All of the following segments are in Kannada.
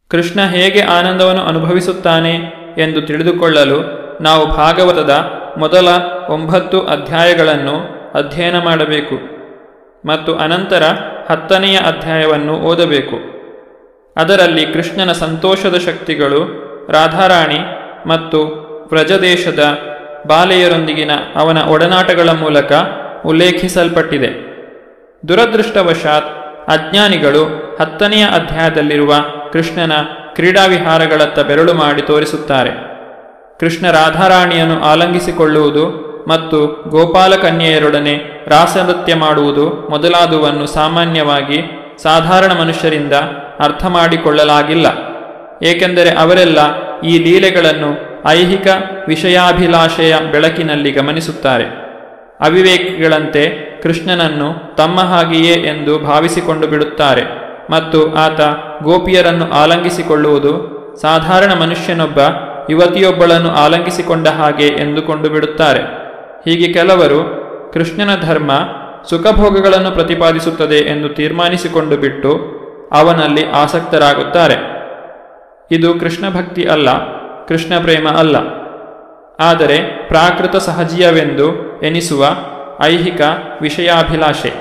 ಕೃಷ್ಣ ಹೇಗೆ ಆನಂದವನ್ನು ಅನುಭವಿಸುತ್ತಾನೆ ಎಂದು ತಿಳಿದುಕೊಳ್ಳಲು ನಾವು ಭಾಗವತದ ಮೊದಲ ಒಂಬತ್ತು ಅಧ್ಯಾಯಗಳನ್ನು ಅಧ್ಯಯನ ಮಾಡಬೇಕು ಮತ್ತು ಅನಂತರ ಹತ್ತನೆಯ ಅಧ್ಯಾಯವನ್ನು ಓದಬೇಕು ಅದರಲ್ಲಿ ಕೃಷ್ಣನ ಸಂತೋಷದ ಶಕ್ತಿಗಳು ರಾಧಾರಾಣಿ ಮತ್ತು ವ್ರಜದೇಶದ ಬಾಲೆಯರೊಂದಿಗಿನ ಅವನ ಒಡನಾಟಗಳ ಮೂಲಕ ಉಲ್ಲೇಖಿಸಲ್ಪಟ್ಟಿದೆ ದುರದೃಷ್ಟವಶಾತ್ ಅಜ್ಞಾನಿಗಳು ಹತ್ತನೆಯ ಅಧ್ಯಾಯದಲ್ಲಿರುವ ಕೃಷ್ಣನ ಕ್ರೀಡಾವಿಹಾರಗಳತ್ತ ಬೆರಳು ಮಾಡಿ ತೋರಿಸುತ್ತಾರೆ ಕೃಷ್ಣ ರಾಧಾರಾಣಿಯನ್ನು ಆಲಂಗಿಸಿಕೊಳ್ಳುವುದು ಮತ್ತು ಗೋಪಾಲಕನ್ಯೆಯರೊಡನೆ ರಾಸನೃತ್ಯ ಮಾಡುವುದು ಮೊದಲಾದುವನ್ನು ಸಾಮಾನ್ಯವಾಗಿ ಸಾಧಾರಣ ಮನುಷ್ಯರಿಂದ ಅರ್ಥ ಮಾಡಿಕೊಳ್ಳಲಾಗಿಲ್ಲ ಏಕೆಂದರೆ ಅವರೆಲ್ಲ ಈ ಲೀಲೆಗಳನ್ನು ಐಹಿಕ ವಿಷಯಾಭಿಲಾಷೆಯ ಬೆಳಕಿನಲ್ಲಿ ಗಮನಿಸುತ್ತಾರೆ ಅವಿವೇಕಿಗಳಂತೆ ಕೃಷ್ಣನನ್ನು ತಮ್ಮ ಹಾಗೆಯೇ ಎಂದು ಭಾವಿಸಿಕೊಂಡು ಬಿಡುತ್ತಾರೆ ಮತ್ತು ಆತ ಗೋಪಿಯರನ್ನು ಆಲಂಗಿಸಿಕೊಳ್ಳುವುದು ಸಾಧಾರಣ ಮನುಷ್ಯನೊಬ್ಬ ಯುವತಿಯೊಬ್ಬಳನ್ನು ಆಲಂಗಿಸಿಕೊಂಡ ಹಾಗೆ ಎಂದುಕೊಂಡು ಬಿಡುತ್ತಾರೆ ಹೀಗೆ ಕೆಲವರು ಕೃಷ್ಣನ ಧರ್ಮ ಸುಖಭೋಗಗಳನ್ನು ಪ್ರತಿಪಾದಿಸುತ್ತದೆ ಎಂದು ತೀರ್ಮಾನಿಸಿಕೊಂಡು ಬಿಟ್ಟು ಅವನಲ್ಲಿ ಆಸಕ್ತರಾಗುತ್ತಾರೆ ಇದು ಕೃಷ್ಣ ಭಕ್ತಿ ಅಲ್ಲ ಕೃಷ್ಣ ಪ್ರೇಮ ಅಲ್ಲ ಆದರೆ ಪ್ರಾಕೃತ ಸಹಜೀಯವೆಂದು ಎನಿಸುವ ಐಹಿಕ ವಿಷಯಾಭಿಲಾಷೆ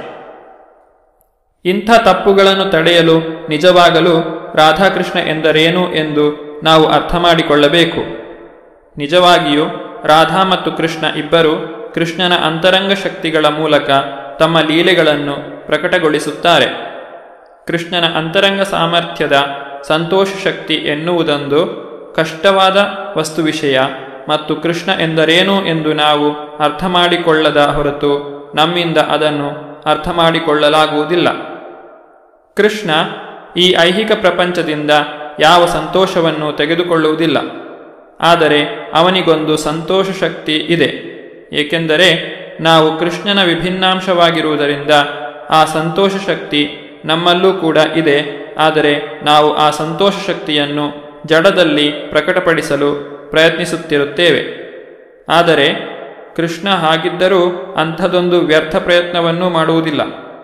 ಇಂಥ ತಪ್ಪುಗಳನ್ನು ತಡೆಯಲು ನಿಜವಾಗಲೂ ರಾಧಾಕೃಷ್ಣ ಎಂದರೇನು ಎಂದು ನಾವು ಅರ್ಥ ಮಾಡಿಕೊಳ್ಳಬೇಕು ನಿಜವಾಗಿಯೂ ರಾಧಾ ಮತ್ತು ಕೃಷ್ಣ ಇಬ್ಬರು ಕೃಷ್ಣನ ಅಂತರಂಗ ಶಕ್ತಿಗಳ ಮೂಲಕ ತಮ್ಮ ಲೀಲೆಗಳನ್ನು ಪ್ರಕಟಗೊಳಿಸುತ್ತಾರೆ ಕೃಷ್ಣನ ಅಂತರಂಗ ಸಾಮರ್ಥ್ಯದ ಸಂತೋಷ ಶಕ್ತಿ ಎನ್ನುವುದೊಂದು ಕಷ್ಟವಾದ ವಸ್ತು ವಿಷಯ ಮತ್ತು ಕೃಷ್ಣ ಎಂದರೇನು ಎಂದು ನಾವು ಅರ್ಥ ಮಾಡಿಕೊಳ್ಳದ ಹೊರತು ನಮ್ಮಿಂದ ಅದನ್ನು ಅರ್ಥ ಮಾಡಿಕೊಳ್ಳಲಾಗುವುದಿಲ್ಲ ಕೃಷ್ಣ ಈ ಐಹಿಕ ಪ್ರಪಂಚದಿಂದ ಯಾವ ಸಂತೋಷವನ್ನು ತೆಗೆದುಕೊಳ್ಳುವುದಿಲ್ಲ ಆದರೆ ಅವನಿಗೊಂದು ಸಂತೋಷ ಶಕ್ತಿ ಇದೆ ಏಕೆಂದರೆ ನಾವು ಕೃಷ್ಣನ ವಿಭಿನ್ನಾಂಶವಾಗಿರುವುದರಿಂದ ಆ ಸಂತೋಷ ಶಕ್ತಿ ನಮ್ಮಲ್ಲೂ ಕೂಡ ಇದೆ ಆದರೆ ನಾವು ಆ ಸಂತೋಷ ಶಕ್ತಿಯನ್ನು ಜಡದಲ್ಲಿ ಪ್ರಕಟಪಡಿಸಲು ಪ್ರಯತ್ನಿಸುತ್ತಿರುತ್ತೇವೆ ಆದರೆ ಕೃಷ್ಣ ಹಾಗಿದ್ದರೂ ಅಂಥದೊಂದು ವ್ಯರ್ಥ ಪ್ರಯತ್ನವನ್ನೂ ಮಾಡುವುದಿಲ್ಲ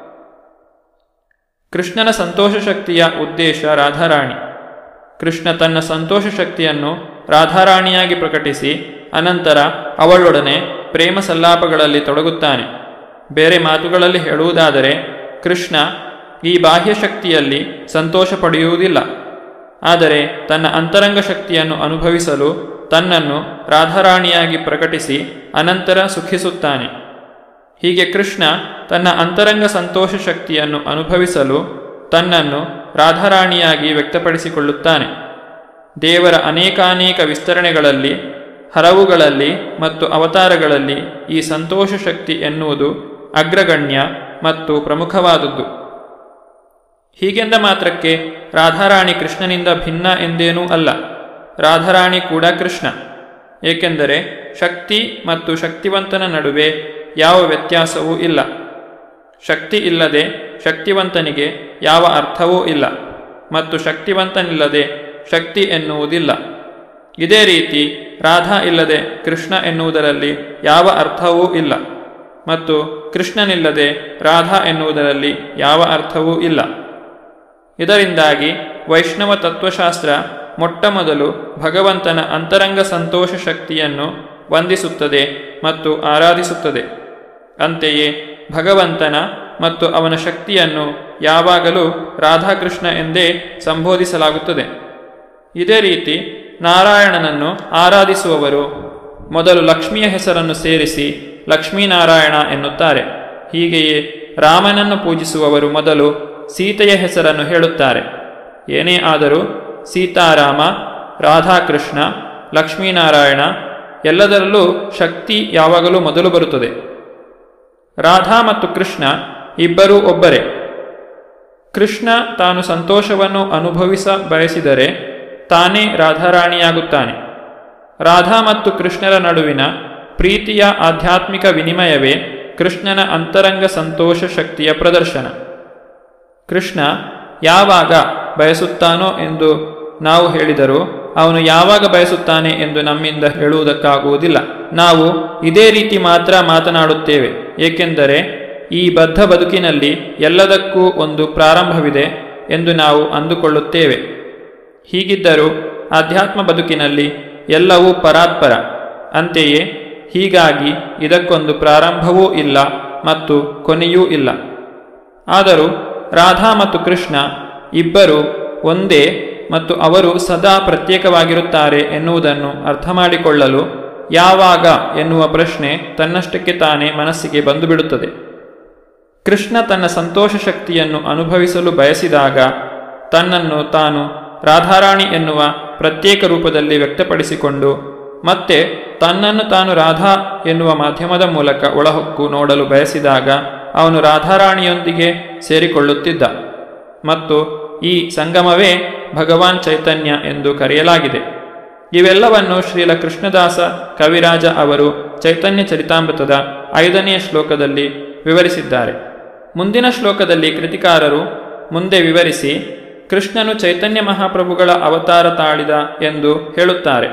ಕೃಷ್ಣನ ಸಂತೋಷ ಶಕ್ತಿಯ ಉದ್ದೇಶ ರಾಧಾರಾಣಿ ಕೃಷ್ಣ ತನ್ನ ಸಂತೋಷ ಶಕ್ತಿಯನ್ನು ರಾಧಾರಾಣಿಯಾಗಿ ಪ್ರಕಟಿಸಿ ಅನಂತರ ಅವಳೊಡನೆ ಪ್ರೇಮ ಸಲ್ಲಾಪಗಳಲ್ಲಿ ತೊಡಗುತ್ತಾನೆ ಬೇರೆ ಮಾತುಗಳಲ್ಲಿ ಹೇಳುವುದಾದರೆ ಕೃಷ್ಣ ಈ ಬಾಹ್ಯ ಶಕ್ತಿಯಲ್ಲಿ ಸಂತೋಷ ಪಡೆಯುವುದಿಲ್ಲ ಆದರೆ ತನ್ನ ಅಂತರಂಗ ಶಕ್ತಿಯನ್ನು ಅನುಭವಿಸಲು ತನ್ನನ್ನು ರಾಧಾರಾಣಿಯಾಗಿ ಪ್ರಕಟಿಸಿ ಅನಂತರ ಸುಖಿಸುತ್ತಾನೆ ಹೀಗೆ ಕೃಷ್ಣ ತನ್ನ ಅಂತರಂಗ ಸಂತೋಷ ಶಕ್ತಿಯನ್ನು ಅನುಭವಿಸಲು ತನ್ನನ್ನು ರಾಧಾರಾಣಿಯಾಗಿ ವ್ಯಕ್ತಪಡಿಸಿಕೊಳ್ಳುತ್ತಾನೆ ದೇವರ ಅನೇಕಾನೇಕ ವಿಸ್ತರಣೆಗಳಲ್ಲಿ ಹರವುಗಳಲ್ಲಿ ಮತ್ತು ಅವತಾರಗಳಲ್ಲಿ ಈ ಸಂತೋಷ ಶಕ್ತಿ ಎನ್ನುವುದು ಅಗ್ರಗಣ್ಯ ಮತ್ತು ಪ್ರಮುಖವಾದದ್ದು ಹೀಗೆಂದ ಮಾತ್ರಕ್ಕೆ ರಾಧಾರಾಣಿ ಕೃಷ್ಣನಿಂದ ಭಿನ್ನ ಎಂದೇನೂ ಅಲ್ಲ ರಾಧಾರಾಣಿ ಕೂಡ ಕೃಷ್ಣ ಏಕೆಂದರೆ ಶಕ್ತಿ ಮತ್ತು ಶಕ್ತಿವಂತನ ನಡುವೆ ಯಾವ ವ್ಯತ್ಯಾಸವೂ ಇಲ್ಲ ಶಕ್ತಿ ಇಲ್ಲದೆ ಶಕ್ತಿವಂತನಿಗೆ ಯಾವ ಅರ್ಥವೂ ಇಲ್ಲ ಮತ್ತು ಶಕ್ತಿವಂತನಿಲ್ಲದೆ ಶಕ್ತಿ ಎನ್ನುವುದಿಲ್ಲ ಇದೇ ರೀತಿ ರಾಧಾ ಇಲ್ಲದೆ ಕೃಷ್ಣ ಎನ್ನುವುದರಲ್ಲಿ ಯಾವ ಅರ್ಥವೂ ಇಲ್ಲ ಮತ್ತು ಕೃಷ್ಣನಿಲ್ಲದೆ ರಾಧಾ ಎನ್ನುವುದರಲ್ಲಿ ಯಾವ ಅರ್ಥವೂ ಇಲ್ಲ ಇದರಿಂದಾಗಿ ವೈಷ್ಣವ ತತ್ವಶಾಸ್ತ್ರ ಮೊಟ್ಟಮೊದಲು ಭಗವಂತನ ಅಂತರಂಗ ಸಂತೋಷ ಶಕ್ತಿಯನ್ನು ವಂದಿಸುತ್ತದೆ ಮತ್ತು ಆರಾಧಿಸುತ್ತದೆ ಅಂತೆಯೇ ಭಗವಂತನ ಮತ್ತು ಅವನ ಶಕ್ತಿಯನ್ನು ಯಾವಾಗಲೂ ರಾಧಾಕೃಷ್ಣ ಎಂದೇ ಸಂಬೋಧಿಸಲಾಗುತ್ತದೆ ಇದೇ ರೀತಿ ನಾರಾಯಣನನ್ನು ಆರಾಧಿಸುವವರು ಮೊದಲು ಲಕ್ಷ್ಮಿಯ ಹೆಸರನ್ನು ಸೇರಿಸಿ ಲಕ್ಷ್ಮೀನಾರಾಯಣ ಎನ್ನುತ್ತಾರೆ ಹೀಗೆಯೇ ರಾಮನನ್ನು ಪೂಜಿಸುವವರು ಮೊದಲು ಸೀತೆಯ ಹೆಸರನ್ನು ಹೇಳುತ್ತಾರೆ ಏನೇ ಆದರೂ ಸೀತಾರಾಮ ರಾಧಾಕೃಷ್ಣ ಲಕ್ಷ್ಮೀನಾರಾಯಣ ಎಲ್ಲದರಲ್ಲೂ ಶಕ್ತಿ ಯಾವಾಗಲೂ ಮೊದಲು ಬರುತ್ತದೆ ರಾಧಾ ಮತ್ತು ಕೃಷ್ಣ ಇಬ್ಬರೂ ಒಬ್ಬರೇ ಕೃಷ್ಣ ತಾನು ಸಂತೋಷವನ್ನು ಅನುಭವಿಸ ಬಯಸಿದರೆ ತಾನೇ ರಾಧಾರಾಣಿಯಾಗುತ್ತಾನೆ ರಾಧಾ ಮತ್ತು ಕೃಷ್ಣರ ನಡುವಿನ ಪ್ರೀತಿಯ ಆಧ್ಯಾತ್ಮಿಕ ವಿನಿಮಯವೇ ಕೃಷ್ಣನ ಅಂತರಂಗ ಸಂತೋಷ ಶಕ್ತಿಯ ಪ್ರದರ್ಶನ ಕೃಷ್ಣ ಯಾವಾಗ ಬಯಸುತ್ತಾನೋ ಎಂದು ನಾವು ಹೇಳಿದರೂ ಅವನು ಯಾವಾಗ ಬಯಸುತ್ತಾನೆ ಎಂದು ನಮ್ಮಿಂದ ಹೇಳುವುದಕ್ಕಾಗುವುದಿಲ್ಲ ನಾವು ಇದೇ ರೀತಿ ಮಾತ್ರ ಮಾತನಾಡುತ್ತೇವೆ ಏಕೆಂದರೆ ಈ ಬದ್ಧ ಬದುಕಿನಲ್ಲಿ ಎಲ್ಲದಕ್ಕೂ ಒಂದು ಪ್ರಾರಂಭವಿದೆ ಎಂದು ನಾವು ಅಂದುಕೊಳ್ಳುತ್ತೇವೆ ಹೀಗಿದ್ದರೂ ಆಧ್ಯಾತ್ಮ ಬದುಕಿನಲ್ಲಿ ಎಲ್ಲವೂ ಪರಾತ್ಪರ ಅಂತೆಯೇ ಹೀಗಾಗಿ ಇದಕ್ಕೊಂದು ಪ್ರಾರಂಭವೂ ಇಲ್ಲ ಮತ್ತು ಕೊನೆಯೂ ಇಲ್ಲ ಆದರೂ ರಾಧಾ ಮತ್ತು ಕೃಷ್ಣ ಇಬ್ಬರು ಒಂದೇ ಮತ್ತು ಅವರು ಸದಾ ಪ್ರತ್ಯೇಕವಾಗಿರುತ್ತಾರೆ ಎನ್ನುವುದನ್ನು ಅರ್ಥ ಮಾಡಿಕೊಳ್ಳಲು ಯಾವಾಗ ಎನ್ನುವ ಪ್ರಶ್ನೆ ತನ್ನಷ್ಟಕ್ಕೆ ತಾನೇ ಮನಸ್ಸಿಗೆ ಬಂದುಬಿಡುತ್ತದೆ ಕೃಷ್ಣ ತನ್ನ ಸಂತೋಷ ಶಕ್ತಿಯನ್ನು ಅನುಭವಿಸಲು ಬಯಸಿದಾಗ ತನ್ನನ್ನು ತಾನು ರಾಧಾರಾಣಿ ಎನ್ನುವ ಪ್ರತ್ಯೇಕ ರೂಪದಲ್ಲಿ ವ್ಯಕ್ತಪಡಿಸಿಕೊಂಡು ಮತ್ತೆ ತನ್ನನ್ನು ತಾನು ರಾಧಾ ಎನ್ನುವ ಮಾಧ್ಯಮದ ಮೂಲಕ ಒಳಹೊಕ್ಕು ನೋಡಲು ಬಯಸಿದಾಗ ಅವನು ರಾಧಾರಾಣಿಯೊಂದಿಗೆ ಸೇರಿಕೊಳ್ಳುತ್ತಿದ್ದ ಮತ್ತು ಈ ಸಂಗಮವೇ ಭಗವಾನ್ ಚೈತನ್ಯ ಎಂದು ಕರೆಯಲಾಗಿದೆ ಇವೆಲ್ಲವನ್ನು ಶ್ರೀಲ ಕೃಷ್ಣದಾಸ ಕವಿರಾಜ ಅವರು ಚೈತನ್ಯ ಚರಿತಾಮೃತದ ಐದನೆಯ ಶ್ಲೋಕದಲ್ಲಿ ವಿವರಿಸಿದ್ದಾರೆ ಮುಂದಿನ ಶ್ಲೋಕದಲ್ಲಿ ಕೃತಿಕಾರರು ಮುಂದೆ ವಿವರಿಸಿ ಕೃಷ್ಣನು ಚೈತನ್ಯ ಮಹಾಪ್ರಭುಗಳ ಅವತಾರ ತಾಳಿದ ಎಂದು ಹೇಳುತ್ತಾರೆ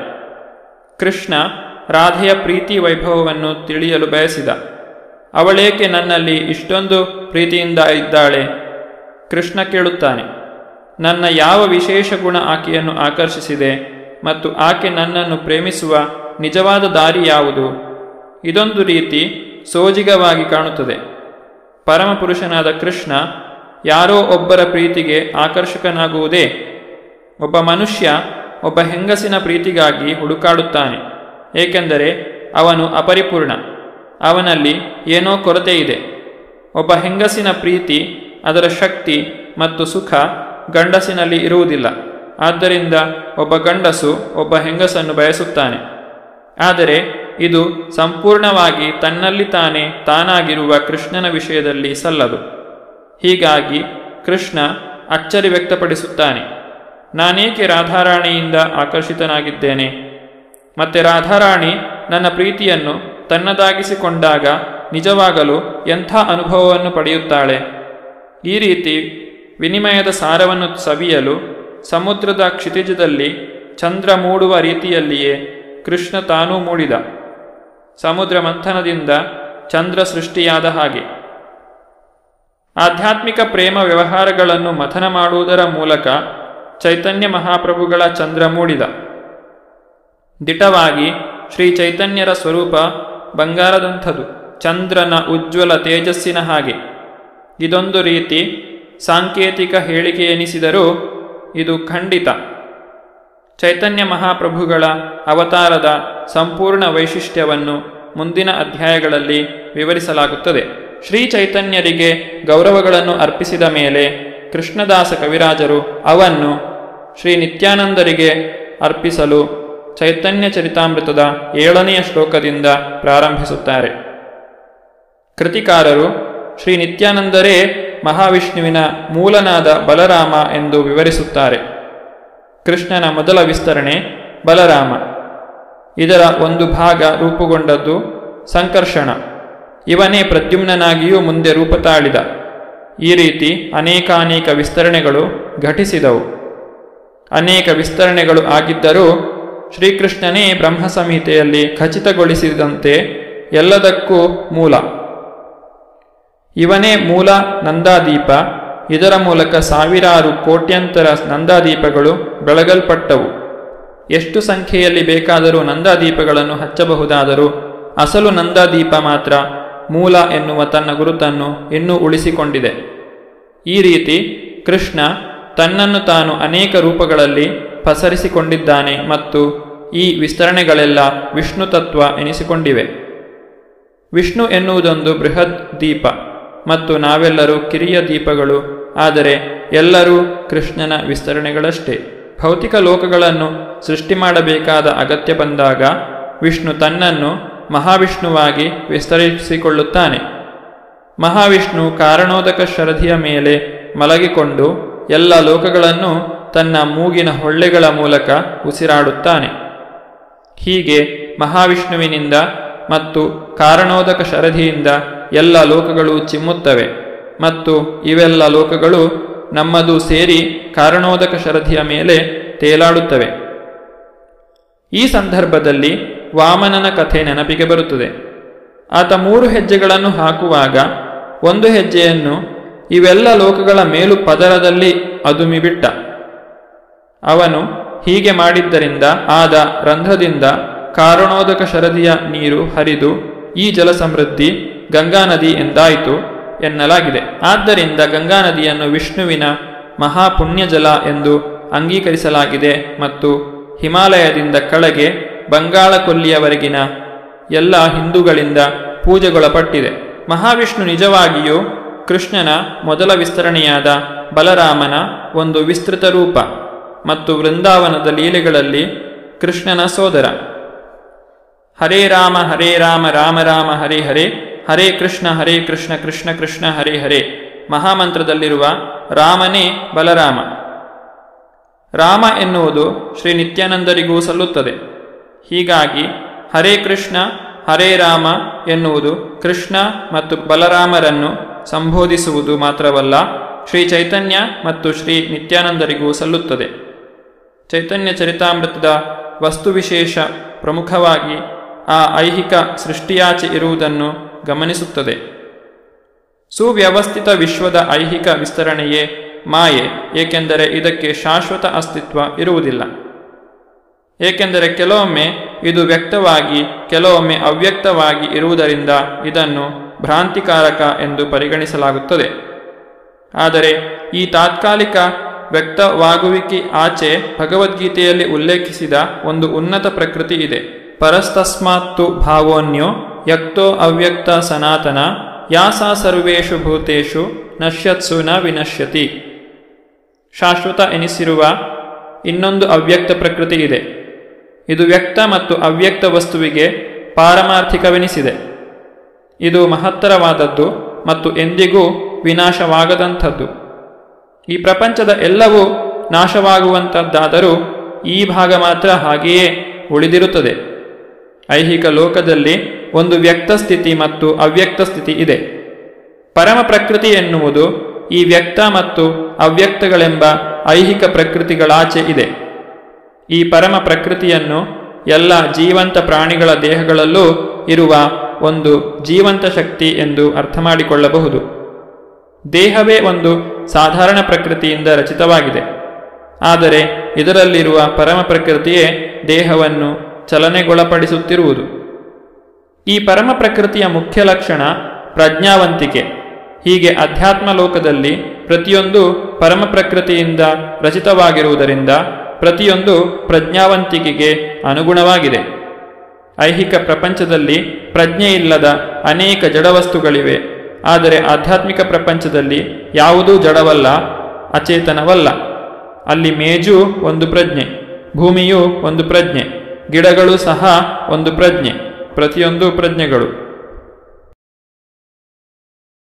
ಕೃಷ್ಣ ರಾಧೆಯ ಪ್ರೀತಿ ವೈಭವವನ್ನು ತಿಳಿಯಲು ಬಯಸಿದ ಅವಳೇಕೆ ನನ್ನಲ್ಲಿ ಇಷ್ಟೊಂದು ಪ್ರೀತಿಯಿಂದ ಇದ್ದಾಳೆ ಕೃಷ್ಣ ಕೇಳುತ್ತಾನೆ ನನ್ನ ಯಾವ ವಿಶೇಷ ಗುಣ ಆಕೆಯನ್ನು ಆಕರ್ಷಿಸಿದೆ ಮತ್ತು ಆಕೆ ನನ್ನನ್ನು ಪ್ರೇಮಿಸುವ ನಿಜವಾದ ದಾರಿ ಯಾವುದು ಇದೊಂದು ರೀತಿ ಸೋಜಿಗವಾಗಿ ಕಾಣುತ್ತದೆ ಪರಮಪುರುಷನಾದ ಕೃಷ್ಣ ಯಾರೋ ಒಬ್ಬರ ಪ್ರೀತಿಗೆ ಆಕರ್ಷಕನಾಗುವುದೇ ಒಬ್ಬ ಮನುಷ್ಯ ಒಬ್ಬ ಹೆಂಗಸಿನ ಪ್ರೀತಿಗಾಗಿ ಹುಡುಕಾಡುತ್ತಾನೆ ಏಕೆಂದರೆ ಅವನು ಅಪರಿಪೂರ್ಣ ಅವನಲ್ಲಿ ಏನೋ ಕೊರತೆ ಇದೆ ಒಬ್ಬ ಹೆಂಗಸಿನ ಪ್ರೀತಿ ಅದರ ಶಕ್ತಿ ಮತ್ತು ಸುಖ ಗಂಡಸಿನಲ್ಲಿ ಇರುವುದಿಲ್ಲ ಆದ್ದರಿಂದ ಒಬ್ಬ ಗಂಡಸು ಒಬ್ಬ ಹೆಂಗಸನ್ನು ಬಯಸುತ್ತಾನೆ ಆದರೆ ಇದು ಸಂಪೂರ್ಣವಾಗಿ ತನ್ನಲ್ಲಿ ತಾನೇ ತಾನಾಗಿರುವ ಕೃಷ್ಣನ ವಿಷಯದಲ್ಲಿ ಸಲ್ಲದು ಹೀಗಾಗಿ ಕೃಷ್ಣ ಅಚ್ಚರಿ ವ್ಯಕ್ತಪಡಿಸುತ್ತಾನೆ ನಾನೇಕೆ ರಾಧಾರಾಣಿಯಿಂದ ಆಕರ್ಷಿತನಾಗಿದ್ದೇನೆ ಮತ್ತೆ ರಾಧಾರಾಣಿ ನನ್ನ ಪ್ರೀತಿಯನ್ನು ತನ್ನದಾಗಿಸಿಕೊಂಡಾಗ ನಿಜವಾಗಲು ಎಂಥ ಅನುಭವವನ್ನು ಪಡೆಯುತ್ತಾಳೆ ಈ ರೀತಿ ವಿನಿಮಯದ ಸಾರವನ್ನು ಸವಿಯಲು ಸಮುದ್ರದ ಕ್ಷಿತಿಜದಲ್ಲಿ ಚಂದ್ರ ಮೂಡುವ ರೀತಿಯಲ್ಲಿಯೇ ಕೃಷ್ಣ ತಾನೂ ಮೂಡಿದ ಸಮುದ್ರ ಮಂಥನದಿಂದ ಚಂದ್ರ ಸೃಷ್ಟಿಯಾದ ಹಾಗೆ ಆಧ್ಯಾತ್ಮಿಕ ಪ್ರೇಮ ವ್ಯವಹಾರಗಳನ್ನು ಮಥನ ಮಾಡುವುದರ ಮೂಲಕ ಚೈತನ್ಯ ಮಹಾಪ್ರಭುಗಳ ಚಂದ್ರ ಮೂಡಿದ ದಿಟವಾಗಿ ಶ್ರೀ ಚೈತನ್ಯರ ಸ್ವರೂಪ ಬಂಗಾರದಂಥದು ಚಂದ್ರನ ಉಜ್ವಲ ತೇಜಸ್ಸಿನ ಹಾಗೆ ಇದೊಂದು ರೀತಿ ಸಾಂಕೇತಿಕ ಹೇಳಿಕೆ ಎನಿಸಿದರೂ ಇದು ಖಂಡಿತ ಚೈತನ್ಯ ಮಹಾಪ್ರಭುಗಳ ಅವತಾರದ ಸಂಪೂರ್ಣ ವೈಶಿಷ್ಟ್ಯವನ್ನು ಮುಂದಿನ ಅಧ್ಯಾಯಗಳಲ್ಲಿ ವಿವರಿಸಲಾಗುತ್ತದೆ ಶ್ರೀ ಚೈತನ್ಯರಿಗೆ ಗೌರವಗಳನ್ನು ಅರ್ಪಿಸಿದ ಮೇಲೆ ಕೃಷ್ಣದಾಸ ಕವಿರಾಜರು ಅವನ್ನು ಶ್ರೀ ನಿತ್ಯಾನಂದರಿಗೆ ಅರ್ಪಿಸಲು ಚೈತನ್ಯ ಚರಿತಾಮೃತದ ಏಳನೆಯ ಶ್ಲೋಕದಿಂದ ಪ್ರಾರಂಭಿಸುತ್ತಾರೆ ಕೃತಿಕಾರರು ಶ್ರೀ ನಿತ್ಯಾನಂದರೇ ಮಹಾವಿಷ್ಣುವಿನ ಮೂಲನಾದ ಬಲರಾಮ ಎಂದು ವಿವರಿಸುತ್ತಾರೆ ಕೃಷ್ಣನ ಮೊದಲ ವಿಸ್ತರಣೆ ಬಲರಾಮ ಇದರ ಒಂದು ಭಾಗ ರೂಪುಗೊಂಡದ್ದು ಸಂಕರ್ಷಣ ಇವನೇ ಪ್ರದ್ಯುಮ್ನಾಗಿಯೂ ಮುಂದೆ ರೂಪ ತಾಳಿದ ಈ ರೀತಿ ಅನೇಕಾನೇಕ ವಿಸ್ತರಣೆಗಳು ಘಟಿಸಿದವು ಅನೇಕ ವಿಸ್ತರಣೆಗಳು ಆಗಿದ್ದರೂ ಶ್ರೀಕೃಷ್ಣನೇ ಬ್ರಹ್ಮ ಸಂಹಿತೆಯಲ್ಲಿ ಖಚಿತಗೊಳಿಸಿದಂತೆ ಎಲ್ಲದಕ್ಕೂ ಮೂಲ ಇವನೇ ಮೂಲ ನಂದಾದೀಪ ಇದರ ಮೂಲಕ ಸಾವಿರಾರು ಕೋಟ್ಯಂತರ ನಂದಾದೀಪಗಳು ಬೆಳಗಲ್ಪಟ್ಟವು ಎಷ್ಟು ಸಂಖ್ಯೆಯಲ್ಲಿ ಬೇಕಾದರೂ ನಂದಾದೀಪಗಳನ್ನು ಹಚ್ಚಬಹುದಾದರೂ ಅಸಲು ನಂದಾದೀಪ ಮಾತ್ರ ಮೂಲ ಎನ್ನುವ ತನ್ನ ಗುರುತನ್ನು ಇನ್ನೂ ಉಳಿಸಿಕೊಂಡಿದೆ ಈ ರೀತಿ ಕೃಷ್ಣ ತನ್ನನ್ನು ತಾನು ಅನೇಕ ರೂಪಗಳಲ್ಲಿ ಪಸರಿಸಿಕೊಂಡಿದ್ದಾನೆ ಮತ್ತು ಈ ವಿಸ್ತರಣೆಗಳೆಲ್ಲ ವಿಷ್ಣು ತತ್ವ ಎನಿಸಿಕೊಂಡಿವೆ ವಿಷ್ಣು ಎನ್ನುವುದೊಂದು ಬೃಹತ್ ದೀಪ ಮತ್ತು ನಾವೆಲ್ಲರೂ ಕಿರಿಯ ದೀಪಗಳು ಆದರೆ ಎಲ್ಲರೂ ಕೃಷ್ಣನ ವಿಸ್ತರಣೆಗಳಷ್ಟೇ ಭೌತಿಕ ಲೋಕಗಳನ್ನು ಸೃಷ್ಟಿ ಮಾಡಬೇಕಾದ ಅಗತ್ಯ ಬಂದಾಗ ವಿಷ್ಣು ತನ್ನನ್ನು ಮಹಾವಿಷ್ಣುವಾಗಿ ವಿಸ್ತರಿಸಿಕೊಳ್ಳುತ್ತಾನೆ ಮಹಾವಿಷ್ಣು ಕಾರಣೋದಕ ಶರಧಿಯ ಮೇಲೆ ಮಲಗಿಕೊಂಡು ಎಲ್ಲ ಲೋಕಗಳನ್ನು ತನ್ನ ಮೂಗಿನ ಹೊಳ್ಳೆಗಳ ಮೂಲಕ ಉಸಿರಾಡುತ್ತಾನೆ ಹೀಗೆ ಮಹಾವಿಷ್ಣುವಿನಿಂದ ಮತ್ತು ಕಾರಣೋದಕ ಶರಧಿಯಿಂದ ಎಲ್ಲ ಲೋಕಗಳು ಚಿಮ್ಮುತ್ತವೆ ಮತ್ತು ಇವೆಲ್ಲ ಲೋಕಗಳು ನಮ್ಮದು ಸೇರಿ ಕಾರಣೋದಕ ಶರಧಿಯ ಮೇಲೆ ತೇಲಾಡುತ್ತವೆ ಈ ಸಂದರ್ಭದಲ್ಲಿ ವಾಮನನ ಕಥೆ ನೆನಪಿಗೆ ಬರುತ್ತದೆ ಆತ ಮೂರು ಹೆಜ್ಜೆಗಳನ್ನು ಹಾಕುವಾಗ ಒಂದು ಹೆಜ್ಜೆಯನ್ನು ಇವೆಲ್ಲ ಲೋಕಗಳ ಮೇಲು ಪದರದಲ್ಲಿ ಅದುಮಿಬಿಟ್ಟ ಅವನು ಹೀಗೆ ಮಾಡಿದ್ದರಿಂದ ಆದ ರಂಧ್ರದಿಂದ ಕಾರಣೋದಕ ಶರದಿಯ ನೀರು ಹರಿದು ಈ ಜಲ ಸಮೃದ್ಧಿ ಗಂಗಾ ನದಿ ಎಂದಾಯಿತು ಎನ್ನಲಾಗಿದೆ ಆದ್ದರಿಂದ ಗಂಗಾ ನದಿಯನ್ನು ವಿಷ್ಣುವಿನ ಮಹಾಪುಣ್ಯ ಜಲ ಎಂದು ಅಂಗೀಕರಿಸಲಾಗಿದೆ ಮತ್ತು ಹಿಮಾಲಯದಿಂದ ಕೆಳಗೆ ಬಂಗಾಳ ಕೊಲ್ಲಿಯವರೆಗಿನ ಎಲ್ಲ ಹಿಂದೂಗಳಿಂದ ಪೂಜೆಗೊಳಪಟ್ಟಿದೆ ಮಹಾವಿಷ್ಣು ನಿಜವಾಗಿಯೂ ಕೃಷ್ಣನ ಮೊದಲ ವಿಸ್ತರಣೆಯಾದ ಬಲರಾಮನ ಒಂದು ವಿಸ್ತೃತ ರೂಪ ಮತ್ತು ವೃಂದಾವನದ ಲೀಲೆಗಳಲ್ಲಿ ಕೃಷ್ಣನ ಸೋದರ ಹರೇ ರಾಮ ಹರೇ ರಾಮ ರಾಮ ರಾಮ ಹರೇ ಹರೇ ಹರೇ ಕೃಷ್ಣ ಹರೇ ಕೃಷ್ಣ ಕೃಷ್ಣ ಕೃಷ್ಣ ಹರೇ ಹರೇ ಮಹಾಮಂತ್ರದಲ್ಲಿರುವ ರಾಮನೇ ಬಲರಾಮ ರಾಮ ಎನ್ನುವುದು ಶ್ರೀ ನಿತ್ಯಾನಂದರಿಗೂ ಸಲ್ಲುತ್ತದೆ ಹೀಗಾಗಿ ಹರೇ ಕೃಷ್ಣ ಹರೇ ರಾಮ ಎನ್ನುವುದು ಕೃಷ್ಣ ಮತ್ತು ಬಲರಾಮರನ್ನು ಸಂಬೋಧಿಸುವುದು ಮಾತ್ರವಲ್ಲ ಶ್ರೀ ಚೈತನ್ಯ ಮತ್ತು ಶ್ರೀ ನಿತ್ಯಾನಂದರಿಗೂ ಸಲ್ಲುತ್ತದೆ ಚೈತನ್ಯ ಚರಿತಾಮೃತದ ವಸ್ತುವಿಶೇಷ ಪ್ರಮುಖವಾಗಿ ಆ ಐಹಿಕ ಸೃಷ್ಟಿಯಾಚೆ ಇರುವುದನ್ನು ಗಮನಿಸುತ್ತದೆ ಸುವ್ಯವಸ್ಥಿತ ವಿಶ್ವದ ಐಹಿಕ ವಿಸ್ತರಣೆಯೇ ಮಾಯೆ ಏಕೆಂದರೆ ಇದಕ್ಕೆ ಶಾಶ್ವತ ಅಸ್ತಿತ್ವ ಇರುವುದಿಲ್ಲ ಏಕೆಂದರೆ ಕೆಲವೊಮ್ಮೆ ಇದು ವ್ಯಕ್ತವಾಗಿ ಕೆಲವೊಮ್ಮೆ ಅವ್ಯಕ್ತವಾಗಿ ಇರುವುದರಿಂದ ಇದನ್ನು ಭ್ರಾಂತಿಕಾರಕ ಎಂದು ಪರಿಗಣಿಸಲಾಗುತ್ತದೆ ಆದರೆ ಈ ತಾತ್ಕಾಲಿಕ ವ್ಯಕ್ತವಾಗುವಿಕೆ ಆಚೆ ಭಗವದ್ಗೀತೆಯಲ್ಲಿ ಉಲ್ಲೇಖಿಸಿದ ಒಂದು ಉನ್ನತ ಪ್ರಕೃತಿ ಇದೆ ಪರಸ್ತಸ್ಮಾತ್ತು ಭಾವೋನ್ಯೋ ಯಕ್ತೋ ಅವ್ಯಕ್ತ ಸನಾತನ ಯಾಸಾ ಸರ್ವೇಷು ಭೂತೇಷು ನಶ್ಯತ್ಸು ನ ವಿನಶ್ಯತಿ ಶಾಶ್ವತ ಎನಿಸಿರುವ ಇನ್ನೊಂದು ಅವ್ಯಕ್ತ ಪ್ರಕೃತಿ ಇದೆ ಇದು ವ್ಯಕ್ತ ಮತ್ತು ಅವ್ಯಕ್ತ ವಸ್ತುವಿಗೆ ಪಾರಮಾರ್ಥಿಕವೆನಿಸಿದೆ ಇದು ಮಹತ್ತರವಾದದ್ದು ಮತ್ತು ಎಂದಿಗೂ ವಿನಾಶವಾಗದಂಥದ್ದು ಈ ಪ್ರಪಂಚದ ಎಲ್ಲವೂ ನಾಶವಾಗುವಂಥದ್ದಾದರೂ ಈ ಭಾಗ ಮಾತ್ರ ಹಾಗೆಯೇ ಉಳಿದಿರುತ್ತದೆ ಐಹಿಕ ಲೋಕದಲ್ಲಿ ಒಂದು ವ್ಯಕ್ತ ಸ್ಥಿತಿ ಮತ್ತು ಅವ್ಯಕ್ತ ಸ್ಥಿತಿ ಇದೆ ಪರಮ ಪ್ರಕೃತಿ ಎನ್ನುವುದು ಈ ವ್ಯಕ್ತ ಮತ್ತು ಅವ್ಯಕ್ತಗಳೆಂಬ ಐಹಿಕ ಪ್ರಕೃತಿಗಳಾಚೆ ಇದೆ ಈ ಪರಮ ಪ್ರಕೃತಿಯನ್ನು ಎಲ್ಲ ಜೀವಂತ ಪ್ರಾಣಿಗಳ ದೇಹಗಳಲ್ಲೂ ಇರುವ ಒಂದು ಜೀವಂತ ಶಕ್ತಿ ಎಂದು ಅರ್ಥ ಮಾಡಿಕೊಳ್ಳಬಹುದು ದೇಹವೇ ಒಂದು ಸಾಧಾರಣ ಪ್ರಕೃತಿಯಿಂದ ರಚಿತವಾಗಿದೆ ಆದರೆ ಇದರಲ್ಲಿರುವ ಪರಮ ಪ್ರಕೃತಿಯೇ ದೇಹವನ್ನು ಚಲನೆಗೊಳಪಡಿಸುತ್ತಿರುವುದು ಈ ಪರಮ ಪ್ರಕೃತಿಯ ಮುಖ್ಯ ಲಕ್ಷಣ ಪ್ರಜ್ಞಾವಂತಿಕೆ ಹೀಗೆ ಅಧ್ಯಾತ್ಮ ಲೋಕದಲ್ಲಿ ಪ್ರತಿಯೊಂದು ಪರಮ ಪ್ರಕೃತಿಯಿಂದ ರಚಿತವಾಗಿರುವುದರಿಂದ ಪ್ರತಿಯೊಂದು ಪ್ರಜ್ಞಾವಂತಿಕೆಗೆ ಅನುಗುಣವಾಗಿದೆ ಐಹಿಕ ಪ್ರಪಂಚದಲ್ಲಿ ಪ್ರಜ್ಞೆ ಇಲ್ಲದ ಅನೇಕ ಜಡವಸ್ತುಗಳಿವೆ ಆದರೆ ಆಧ್ಯಾತ್ಮಿಕ ಪ್ರಪಂಚದಲ್ಲಿ ಯಾವುದೂ ಜಡವಲ್ಲ ಅಚೇತನವಲ್ಲ ಅಲ್ಲಿ ಮೇಜು ಒಂದು ಪ್ರಜ್ಞೆ ಭೂಮಿಯು ಒಂದು ಪ್ರಜ್ಞೆ ಗಿಡಗಳು ಸಹ ಒಂದು ಪ್ರಜ್ಞೆ ಪ್ರತಿಯೊಂದು ಪ್ರಜ್ಞೆಗಳು